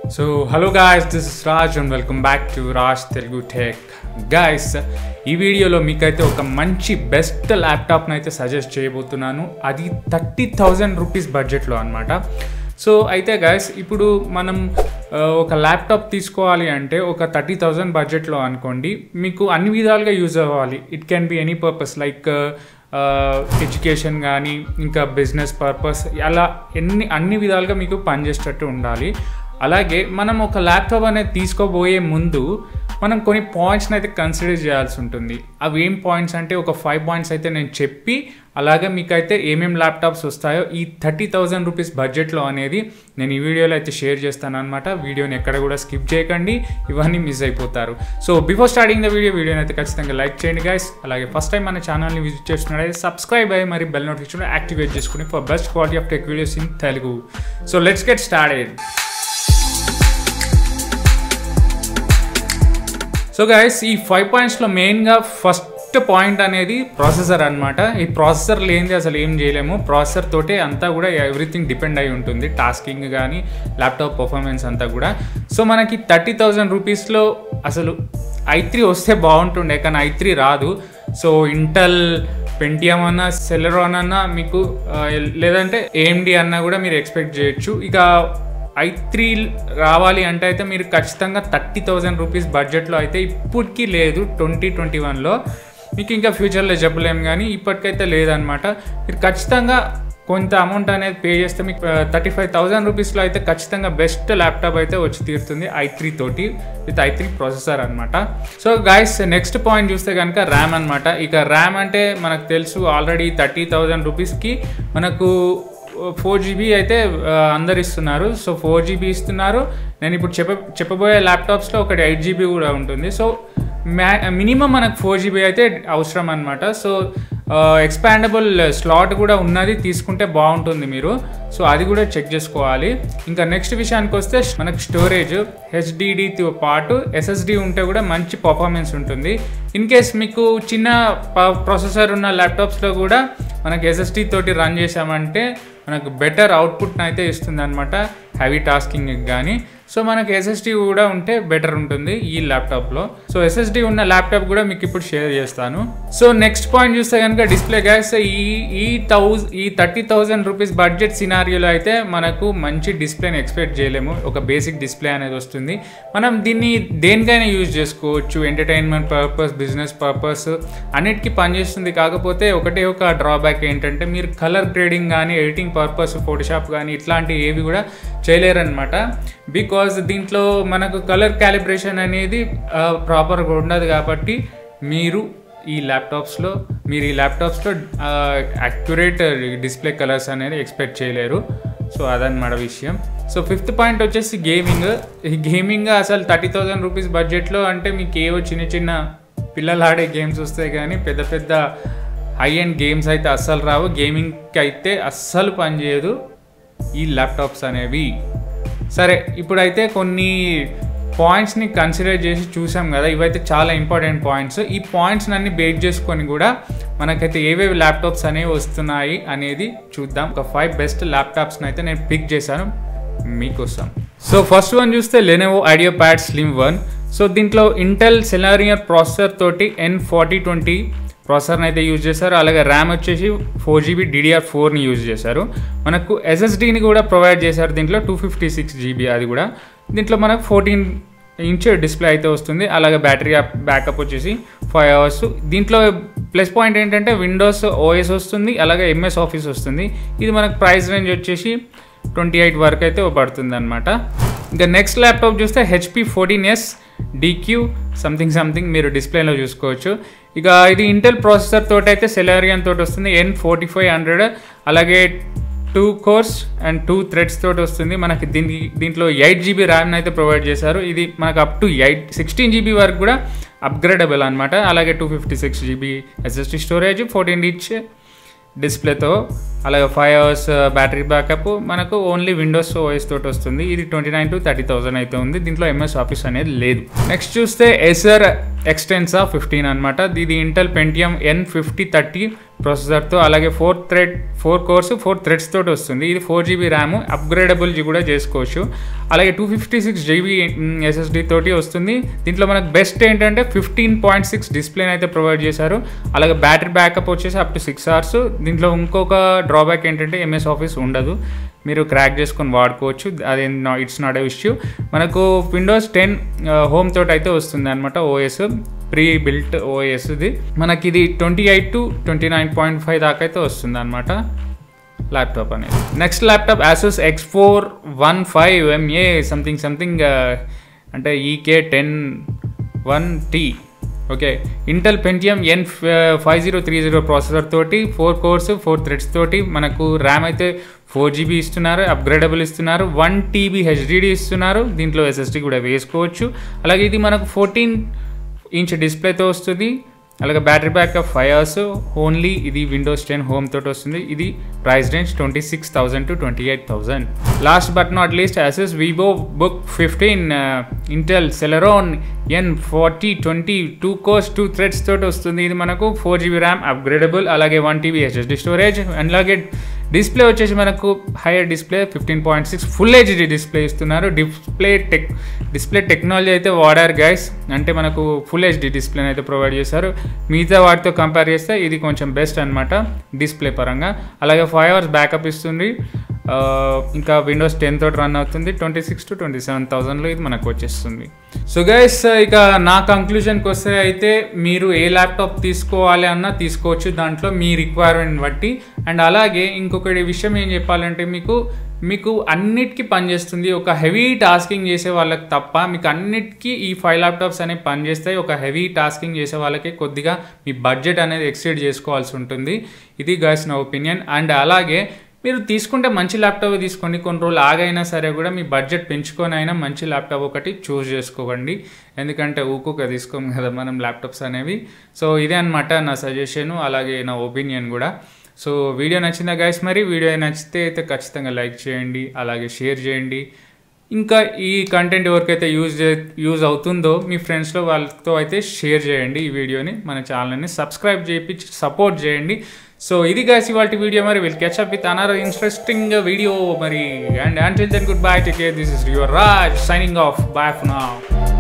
so hello guys this is Raj and welcome back to Raj Telugu tech guys ఈ వీడియోలో మీకైతే ఒక మంచి బెస్ట్ ల్యాప్టాప్ని అయితే సజెస్ట్ చేయబోతున్నాను అది థర్టీ థౌజండ్ రూపీస్ బడ్జెట్లో అనమాట సో అయితే గాయస్ ఇప్పుడు మనం ఆ, ఒక ల్యాప్టాప్ తీసుకోవాలి అంటే ఒక థర్టీ థౌజండ్ బడ్జెట్లో అనుకోండి మీకు అన్ని విధాలుగా యూజ్ అవ్వాలి it can be any purpose like education కానీ ఇంకా బిజినెస్ పర్పస్ అలా ఎన్ని అన్ని విధాలుగా మీకు పనిచేసేటట్టు ఉండాలి అలాగే మనం ఒక ల్యాప్టాప్ అనేది తీసుకోబోయే ముందు మనం కొన్ని పాయింట్స్ని అయితే కన్సిడర్ చేయాల్సి ఉంటుంది అవి ఏం పాయింట్స్ అంటే ఒక ఫైవ్ పాయింట్స్ అయితే నేను చెప్పి అలాగే మీకైతే ఏమేం ల్యాప్టాప్స్ వస్తాయో ఈ థర్టీ థౌజండ్ రూపీస్ బడ్జెట్లో అనేది నేను ఈ వీడియోలో అయితే షేర్ చేస్తాను అనమాట వీడియోని ఎక్కడ కూడా స్కిప్ చేయకండి ఇవన్నీ మిస్ అయిపోతారు so before starting the video వీడియోని అయితే ఖచ్చితంగా లైక్ చేయండి గైస్ అలాగే ఫస్ట్ టైం మన ఛానల్ని విజిట్ చేస్తున్నట్టయితే సబ్స్క్రైబ్ అయ్యి మరి బెల్ నోటిఫికేషన్ యాక్టివేట్ చేసుకుని for best quality of tech videos in Telugu so let's get started so guys ఈ ఫైవ్ పాయింట్స్లో మెయిన్గా ఫస్ట్ పాయింట్ అనేది ప్రాసెసర్ అన్నమాట ఈ ప్రాసెసర్ లేనిది అసలు ఏం చేయలేము ప్రాసెసర్ తోటే అంతా కూడా ఎవ్రీథింగ్ డిపెండ్ అయి ఉంటుంది టాస్కింగ్ కానీ ల్యాప్టాప్ పర్ఫార్మెన్స్ అంతా కూడా సో మనకి థర్టీ థౌజండ్ రూపీస్లో అసలు ఐ త్రీ వస్తే బాగుంటుండే కానీ ఐ త్రీ రాదు సో ఇంటల్ పెంటియం అన్న సెలరాన్ అన్న మీకు ఆ, లేదంటే ఏఎండి అన్న కూడా మీరు ఎక్స్పెక్ట్ చేయొచ్చు ఇక ఐ త్రీ రావాలి అంటే అయితే మీరు ఖచ్చితంగా థర్టీ థౌజండ్ రూపీస్ బడ్జెట్లో అయితే ఇప్పటికీ లేదు ట్వంటీ ట్వంటీ వన్లో మీకు ఇంకా ఫ్యూచర్లో చెప్పలేము కానీ ఇప్పటికైతే లేదనమాట మీరు ఖచ్చితంగా కొంత అమౌంట్ అనేది పే చేస్తే మీకు థర్టీ ఫైవ్ థౌజండ్ రూపీస్లో అయితే ఖచ్చితంగా బెస్ట్ ల్యాప్టాప్ అయితే వచ్చి తీరుతుంది ఐ త్రీ తోటి విత్ ఐ త్రీ ప్రాసెసర్ అనమాట సో గాయస్ నెక్స్ట్ పాయింట్ చూస్తే కనుక ర్యామ్ అనమాట ఇక ర్యామ్ అంటే మనకు తెలుసు ఆల్రెడీ థర్టీ థౌజండ్ రూపీస్కి మనకు ఫోర్ జీబీ అయితే ఆ, అందరు ఇస్తున్నారు సో ఫోర్ జీబీ ఇస్తున్నారు నేను ఇప్పుడు చెప్ప చెప్పబోయే ల్యాప్టాప్స్లో ఒకటి ఎయిట్ జీబీ కూడా ఉంటుంది సో మ్యా మినిమం మనకు ఫోర్ జీబీ అయితే అవసరం అనమాట సో ఎక్స్పాండబుల్ స్లాట్ కూడా ఉన్నది తీసుకుంటే బాగుంటుంది మీరు సో అది కూడా చెక్ చేసుకోవాలి ఇంకా నెక్స్ట్ విషయానికి వస్తే మనకు స్టోరేజ్ హెచ్డిడితో పాటు ఎస్ఎస్డి ఉంటే కూడా మంచి పర్ఫార్మెన్స్ ఉంటుంది ఇన్ కేస్ మీకు చిన్న ప్రాసెసర్ ఉన్న ల్యాప్టాప్స్లో కూడా మనకి ఎస్ఎస్డి తోటి రన్ చేసామంటే మనకు బెటర్ అవుట్పుట్ని అయితే ఇస్తుంది అనమాట హెవీ టాస్కింగ్ కానీ సో మనకి ఎస్ఎస్డి కూడా ఉంటే బెటర్ ఉంటుంది ఈ ల్యాప్టాప్లో సో ఎస్ఎస్డి ఉన్న ల్యాప్టాప్ కూడా మీకు ఇప్పుడు షేర్ చేస్తాను సో నెక్స్ట్ పాయింట్ చూస్తే కనుక డిస్ప్లే గ్యాస్ ఈ ఈ థౌజ్ ఈ థర్టీ థౌజండ్ రూపీస్ బడ్జెట్ సినారియోలో అయితే మనకు మంచి డిస్ప్లేని ఎక్స్పెక్ట్ చేయలేము ఒక బేసిక్ డిస్ప్లే అనేది వస్తుంది మనం దీన్ని దేనికైనా యూజ్ చేసుకోవచ్చు ఎంటర్టైన్మెంట్ పర్పస్ బిజినెస్ పర్పస్ అన్నిటికీ పనిచేస్తుంది కాకపోతే ఒకటే ఒక డ్రాబ్యాక్ ఏంటంటే మీరు కలర్ గ్రేడింగ్ కానీ ఎడిటింగ్ పర్పస్ ఫోటోషాప్ కానీ ఇట్లాంటివి ఏవి కూడా చేయలేరనమాట బికాజ్ దీంట్లో మనకు కలర్ క్యాలిబ్రేషన్ అనేది ప్రాపర్గా ఉండదు కాబట్టి మీరు ఈ ల్యాప్టాప్స్లో మీరు ఈ ల్యాప్టాప్స్లో యాక్యురేట్ డిస్ప్లే కలర్స్ అనేది ఎక్స్పెక్ట్ చేయలేరు సో అదనమాట విషయం సో ఫిఫ్త్ పాయింట్ వచ్చేసి గేమింగ్ ఈ గేమింగ్ అసలు థర్టీ థౌజండ్ రూపీస్ బడ్జెట్లో అంటే మీకు ఏవో చిన్న చిన్న పిల్లలు ఆడే గేమ్స్ వస్తాయి కానీ పెద్ద పెద్ద హై అండ్ గేమ్స్ అయితే అస్సలు రావు గేమింగ్కి అయితే అస్సలు పనిచేయదు ఈ ల్యాప్టాప్స్ అనేవి సరే ఇప్పుడైతే కొన్ని పాయింట్స్ని కన్సిడర్ చేసి చూసాం కదా ఇవైతే చాలా ఇంపార్టెంట్ పాయింట్స్ ఈ పాయింట్స్ అన్ని బేస్ చేసుకొని కూడా మనకైతే ఏవేవి ల్యాప్టాప్స్ అనేవి వస్తున్నాయి అనేది చూద్దాం ఒక ఫైవ్ బెస్ట్ ల్యాప్టాప్స్ని అయితే నేను పిక్ చేశాను మీకోసం సో ఫస్ట్ వన్ చూస్తే Lenovo IdeaPad slim one so దీంట్లో ఇంటెల్ సెలారియర్ ప్రాసెసర్ తోటి ఎన్ ఫార్టీ ట్వంటీ ప్రాసెసర్ని అయితే యూజ్ చేశారు అలాగే ర్యామ్ వచ్చేసి ఫోర్ జీబీ డిడిఆర్ ఫోర్ని యూజ్ చేశారు మనకు ఎస్ఎస్డీని కూడా ప్రొవైడ్ చేశారు దీంట్లో టూ ఫిఫ్టీ సిక్స్ జీబీ అది కూడా దీంట్లో మనకు ఫోర్టీన్ ఇంచ్ డిస్ప్లే అయితే వస్తుంది అలాగే బ్యాటరీ బ్యాకప్ వచ్చేసి ఫైవ్ అవర్స్ దీంట్లో ప్లస్ పాయింట్ ఏంటంటే విండోస్ ఓఎస్ వస్తుంది అలాగే ఎంఎస్ ఆఫీస్ వస్తుంది ఇది మనకు ప్రైస్ రేంజ్ వచ్చేసి ట్వంటీ ఎయిట్ వరకు అయితే పడుతుంది అనమాట ఇంకా నెక్స్ట్ ల్యాప్టాప్ చూస్తే HP fourteen S DQ something something మీరు డిస్ప్లేలో చూసుకోవచ్చు ఇక ఇది ఇంటెల్ ప్రాసెసర్ తోటి అయితే సెలారియన్ తోటి వస్తుంది ఎన్ ఫోర్టీ ఫైవ్ హండ్రెడ్ అలాగే two cores and two threads తోటి వస్తుంది మనకి దీని దీంట్లో ఎయిట్ జీబీ ర్యామ్ని అయితే ప్రొవైడ్ చేశారు ఇది మనకు up to eight sixteen GB వరకు కూడా అప్గ్రేడబుల్ అనమాట అలాగే two fifty six GB SSD storage fourteen inch డిస్ప్లేతో అలాగే ఫైవ్ అవర్స్ బ్యాటరీ బ్యాకప్ మనకు ఓన్లీ విండోస్ ఓఎస్ తోటి వస్తుంది ఇది twenty nine to thirty thousand అయితే ఉంది దీంట్లో ఎంఎస్ ఆఫీస్ అనేది లేదు నెక్స్ట్ చూస్తే ఎసర్ ఎక్స్టెన్సా ఫిఫ్టీన్ అనమాట ఇది Intel Pentium N fifty thirty ప్రాసెసర్తో అలాగే four thread four cores four threads తోటి వస్తుంది ఇది ఫోర్ జీబీ ర్యామ్ అప్గ్రేడబుల్ కూడా చేసుకోవచ్చు అలాగే two fifty six GB SSD తోటి వస్తుంది దీంట్లో మనకు బెస్ట్ ఏంటంటే ఫిఫ్టీన్ పాయింట్ సిక్స్ డిస్ప్లేని అయితే ప్రొవైడ్ చేశారు అలాగే బ్యాటరీ బ్యాకప్ వచ్చేసి అప్ టు సిక్స్ అవర్స్ దీంట్లో ఇంకొక డ్రాబ్యాక్ ఏంటంటే ఎంఎస్ ఆఫీస్ ఉండదు మీరు క్రాక్ చేసుకొని వాడుకోవచ్చు అది ఇట్స్ నాట్ ఎ ఇష్యూ మనకు విండోస్ టెన్ హోమ్ తోటి అయితే వస్తుంది అనమాట ఓఎస్ ప్రీ బిల్ట్ ఓఎస్ ఇది మనకి ఇది twenty eight to twenty nine point five దాకా అయితే వస్తుంది అనమాట ల్యాప్టాప్ అనేది next laptop Asus X four one five MA something something అంటే EK ten one T okay Intel Pentium N five zero three zero processor తోటి four cores four threads తోటి మనకు RAM అయితే ఫోర్ జీబీ ఇస్తున్నారు upgradable ఇస్తున్నారు one TB HDD ఇస్తున్నారు దీంట్లో SSD కూడా వేసుకోవచ్చు అలాగే ఇది మనకు ఫోర్టీన్ ఇంచ్ డిస్ప్లేతో వస్తుంది అలాగే battery backup five hours only ఇది విండోస్ టెన్ హోమ్ తోటి వస్తుంది ఇది price range twenty six thousand to twenty eight thousand last but not least Asus VivoBook fifteen Intel Celeron N forty twenty two cores two threads తోటి వస్తుంది ఇది మనకు four GB RAM upgradable అలాగే one TB HDD storage అలాగే display వచ్చేసి మనకు higher display fifteen point six full HD display ఇస్తున్నారు display tech display technology అయితే వాడారు గైస్ అంటే మనకు ఫుల్ హెచ్డి డిస్ప్లేని అయితే ప్రొవైడ్ చేశారు మిగతా వాటితో కంపేర్ చేస్తే ఇది కొంచెం బెస్ట్ అనమాట డిస్ప్లే పరంగా అలాగే ఫైవ్ అవర్స్ బ్యాకప్ ఇస్తుంది ఇంకా విండోస్ టెన్ తోటి రన్ అవుతుంది twenty six to twenty seven థౌసండ్లో ఇది మనకు వచ్చేస్తుంది సో గైస్ ఇక నా కంక్లూజన్కి వస్తే అయితే మీరు ఏ ల్యాప్టాప్ తీసుకోవాలి అన్నా తీసుకోవచ్చు దాంట్లో మీ రిక్వైర్మెంట్ బట్టి అండ్ అలాగే ఇంకొకటి విషయం ఏం చెప్పాలంటే మీకు మీకు అన్నిటికీ పనిచేస్తుంది ఒక హెవీ టాస్కింగ్ చేసే వాళ్ళకి తప్ప మీకు అన్నిటికీ ఈ ఫైవ్ ల్యాప్టాప్స్ అనేవి పనిచేస్తాయి ఒక హెవీ టాస్కింగ్ చేసే వాళ్ళకి కొద్దిగా మీ బడ్జెట్ అనేది ఎక్సీడ్ చేసుకోవాల్సి ఉంటుంది ఇది గైస్ నా ఒపీనియన్ అండ్ అలాగే మీరు తీసుకుంటే మంచి ల్యాప్టాప్ తీసుకోండి కొన్ని రోజులు ఆగైనా సరే కూడా మీ బడ్జెట్ పెంచుకొని అయినా మంచి ల్యాప్టాప్ ఒకటి చూస్ చేసుకోండి ఎందుకంటే ఊకుక తీసుకోము కదా మనం ల్యాప్టాప్స్ అనేవి సో ఇదే అనమాట నా సజెషన్ అలాగే నా ఒపీనియన్ కూడా సో వీడియో నచ్చిందా గైస్ మరి వీడియో నచ్చితే అయితే ఖచ్చితంగా లైక్ చేయండి అలాగే షేర్ చేయండి ఇంకా ఈ కంటెంట్ ఎవరికైతే యూజ్ యూజ్ అవుతుందో మీ ఫ్రెండ్స్లో వాళ్ళతో అయితే షేర్ చేయండి ఈ వీడియోని మన ఛానల్ని సబ్స్క్రైబ్ చేయించి సపోర్ట్ చేయండి సో ఇది గాసి వాటి వీడియో మరి will catch up with another interesting video మరి and until then good bye take care this is your Raj signing off bye for now